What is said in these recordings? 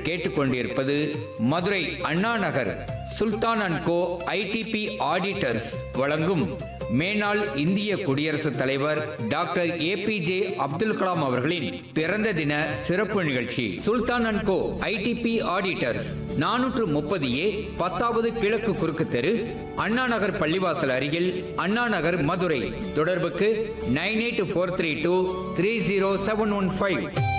கேட்டுக்கொண்டிருப்பது Madurai Anna Nagar Sultan and co ITP auditors வழங்கும் மேனாள் இந்திய குடியரசுத் தலைவர் டாக்டர் ஏபிஜே அப்துல் கலாம் அவர்களின் பிறந்த தின சிறப்பு நிகழ்ச்சி Sultan and co ITP auditors நானூற்று முப்பது ஏ பத்தாவது கிழக்கு குறுக்கு தெரு அண்ணா நகர் பள்ளிவாசல் அருகில் அண்ணா நகர் மதுரை தொடர்புக்கு nine eight four three two three zero seven one five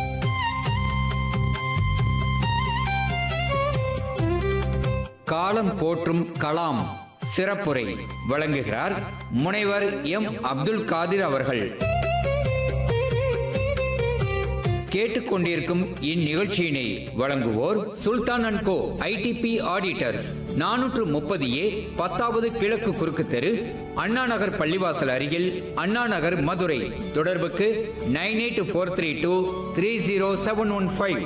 காலம் போற்றும் கலாம் சிறப்புரை வழங்குகிறார் முனைவர் எம் அப்துல் காதிர் அவர்கள் கேட்டுக்கொண்டிருக்கும் இந்நிகழ்ச்சியினை வழங்குவோர் Sultan and co ITP auditors நானூற்று முப்பது ஏ பத்தாவது கிழக்கு குறுக்கு தெரு அண்ணா நகர் பள்ளிவாசல் அருகில் அண்ணா நகர் மதுரை தொடர்புக்கு nine eight four three two three zero seven one five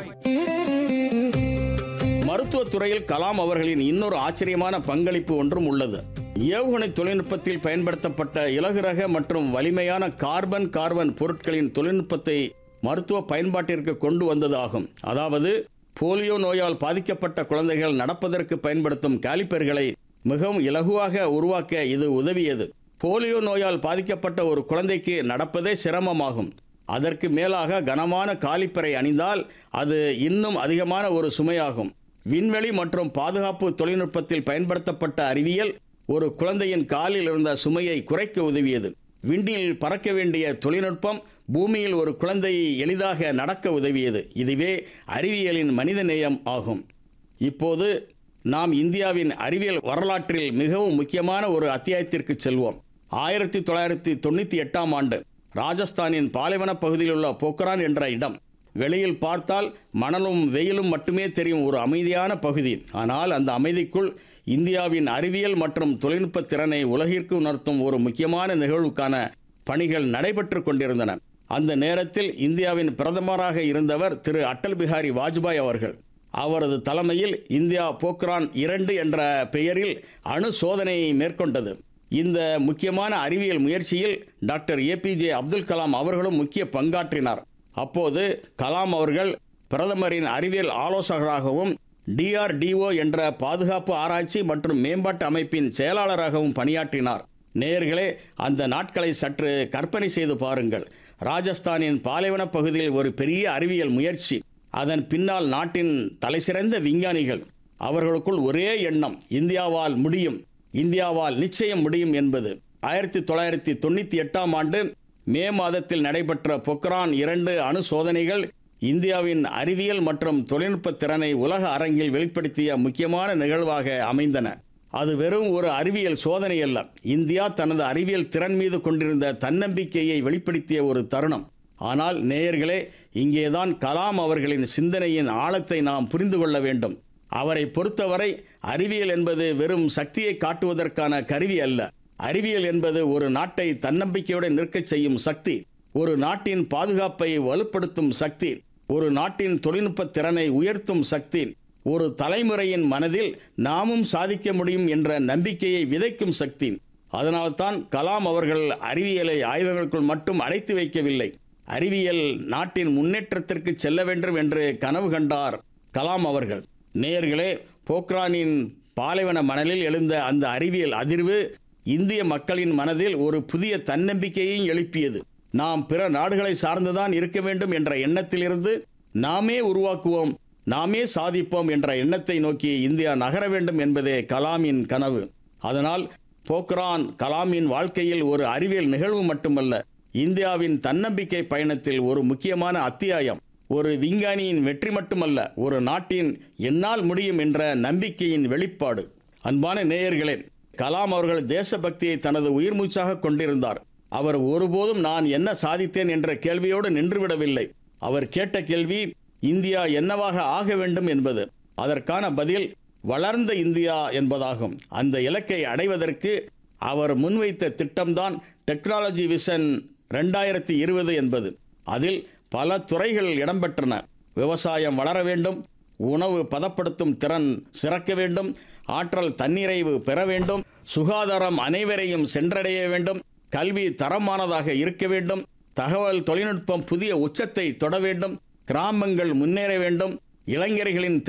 மருத்துவத் துறையில் கலாம் அவர்களின் இன்னொரு ஆச்சரியமான பங்களிப்பு ஒன்றும் உள்ளது ஏவுகணை தொழில்நுட்பத்தில் பயன்படுத்தப்பட்ட இலகுரக மற்றும் வலிமையான கார்பன் கார்பன் பொருட்களின் தொழில்நுட்பத்தை மருத்துவ பயன்பாட்டிற்கு கொண்டு வந்தது ஆகும் அதாவது போலியோ நோயால் பாதிக்கப்பட்ட குழந்தைகள் நடப்பதற்கு பயன்படுத்தும் காலிப்பர்களை மிகவும் இலகுவாக உருவாக்க இது உதவியது போலியோ நோயால் பாதிக்கப்பட்ட ஒரு குழந்தைக்கு நடப்பதே சிரமமாகும் அதற்கு மேலாக கனமான காலிப்பரை அணிந்தால் அது இன்னும் அதிகமான ஒரு சுமையாகும் விண்வெளி மற்றும் பாதுகாப்பு தொழில்நுட்பத்தில் பயன்படுத்தப்பட்ட அறிவியல் ஒரு குழந்தையின் காலில் இருந்த சுமையை குறைக்க உதவியது விண்ணில் பறக்க வேண்டிய தொழில்நுட்பம் பூமியில் ஒரு குழந்தையை எளிதாக நடக்க உதவியது இதுவே அறிவியலின் மனிதநேயம் ஆகும் இப்போது நாம் இந்தியாவின் அறிவியல் வரலாற்றில் மிகவும் முக்கியமான ஒரு அத்தியாயத்திற்கு செல்வோம் ஆயிரத்தி தொள்ளாயிரத்தி தொண்ணூற்றி எட்டாம் ஆண்டு ராஜஸ்தானின் பாலைவன பகுதியில் உள்ள போக்ரான் என்ற இடம் வெளியில் பார்த்தால் மணலும் வெயிலும் மட்டுமே தெரியும் ஒரு அமைதியான பகுதி ஆனால் அந்த அமைதிக்குள் இந்தியாவின் அறிவியல் மற்றும் தொழில்நுட்ப திறனை உலகிற்கு உணர்த்தும் ஒரு முக்கியமான நிகழ்வுக்கான பணிகள் நடைபெற்று கொண்டிருந்தன அந்த நேரத்தில் இந்தியாவின் பிரதமராக இருந்தவர் திரு அடல் பிஹாரி வாஜ்பாய் அவர்கள் அவரது தலைமையில் இந்தியா போக்ரான் இரண்டு என்ற பெயரில் அணு சோதனையை மேற்கொண்டது இந்த முக்கியமான அறிவியல் முயற்சியில் டாக்டர் ஏபிஜே அப்துல் கலாம் அவர்களும் முக்கிய பங்காற்றினார் அப்போது கலாம் அவர்கள் பிரதமரின் அறிவியல் ஆலோசகராகவும் டிஆர்டிஓ என்ற பாதுகாப்பு ஆராய்ச்சி மற்றும் மேம்பாட்டு அமைப்பின் செயலாளராகவும் பணியாற்றினார் நேயர்களே அந்த நாட்களை சற்று கற்பனை செய்து பாருங்கள் ராஜஸ்தானின் பாலைவன பகுதியில் ஒரு பெரிய அறிவியல் முயற்சி அதன் பின்னால் நாட்டின் தலைசிறந்த விஞ்ஞானிகள் அவர்களுக்குள் ஒரே எண்ணம் இந்தியாவால் முடியும் இந்தியாவால் நிச்சயம் முடியும் என்பது ஆயிரத்தி தொள்ளாயிரத்தி தொண்ணூற்றி எட்டாம் ஆண்டு மே மாதத்தில் நடைபெற்ற பொக்ரான் இரண்டு அணு சோதனைகள் இந்தியாவின் அறிவியல் மற்றும் தொழில்நுட்ப திறனை உலக அரங்கில் வெளிப்படுத்திய முக்கியமான நிகழ்வாக அமைந்தன அது வெறும் ஒரு அறிவியல் சோதனை அல்ல இந்தியா தனது அறிவியல் திறன் மீது கொண்டிருந்த தன்னம்பிக்கையை வெளிப்படுத்திய ஒரு தருணம் ஆனால் நேயர்களே இங்கேதான் கலாம் அவர்களின் சிந்தனையின் ஆழத்தை நாம் புரிந்து கொள்ள வேண்டும் அவரை பொறுத்தவரை அறிவியல் என்பது வெறும் சக்தியை காட்டுவதற்கான கருவி அல்ல அறிவியல் என்பது ஒரு நாட்டை தன்னம்பிக்கையுடன் நிற்கச் செய்யும் சக்தி ஒரு நாட்டின் பாதுகாப்பை வலுப்படுத்தும் சக்தி ஒரு நாட்டின் தொழில்நுட்ப திறனை உயர்த்தும் சக்தி ஒரு தலைமுறையின் மனதில் நாமும் சாதிக்க முடியும் என்ற நம்பிக்கையை விதைக்கும் சக்தி அதனால்தான் கலாம் அவர்கள் அறிவியலை ஆய்வகங்களுக்குள் மட்டும் அடைத்து வைக்கவில்லை அறிவியல் நாட்டின் முன்னேற்றத்திற்கு செல்ல வேண்டும் என்று கனவு கண்டார் கலாம் அவர்கள் நேயர்களே போக்ரானின் பாலைவன மணலில் எழுந்த அந்த அறிவியல் அதிர்வு இந்திய மக்களின் மனதில் ஒரு புதிய தன்னம்பிக்கையையும் எழுப்பியது நாம் பிற நாடுகளை சார்ந்துதான் இருக்க வேண்டும் என்ற எண்ணத்திலிருந்து நாமே உருவாக்குவோம் நாமே சாதிப்போம் என்ற எண்ணத்தை நோக்கி இந்தியா நகர வேண்டும் என்பதே கலாமின் கனவு அதனால் போக்ரான் கலாமின் வாழ்க்கையில் ஒரு அறிவியல் நிகழ்வு மட்டுமல்ல இந்தியாவின் தன்னம்பிக்கை பயணத்தில் ஒரு முக்கியமான அத்தியாயம் ஒரு விஞ்ஞானியின் வெற்றி மட்டுமல்ல ஒரு நாட்டின் என்னால் முடியும் என்ற நம்பிக்கையின் வெளிப்பாடு அன்பான நேயர்களே கலாம் அவர்கள் தேசபக்தியை தனது உயிர் மூச்சாக கொண்டிருந்தார் அவர் ஒருபோதும் நான் என்ன சாதித்தேன் என்ற கேள்வியோடு நின்றுவிடவில்லை அவர் கேட்ட கேள்வி இந்தியா என்னவாக ஆக வேண்டும் என்பது அதற்கான பதில் வளர்ந்த இந்தியா என்பதாகும் அந்த இலக்கை அடைவதற்கு அவர் முன்வைத்த திட்டம்தான் டெக்னாலஜி விஷன் ரெண்டாயிரத்தி இருபது என்பது அதில் பல துறைகள் இடம்பெற்றன விவசாயம் வளர வேண்டும் உணவு பதப்படுத்தும் திறன் சிறக்க வேண்டும் ஆற்றல் தன்னிறைவு பெற வேண்டும் சுகாதாரம் அனைவரையும் சென்றடைய வேண்டும் கல்வி தரமானதாக இருக்க வேண்டும் தகவல் தொழில்நுட்பம் புதிய உச்சத்தை தொட வேண்டும் கிராமங்கள் முன்னேற வேண்டும் இளைஞர்களின்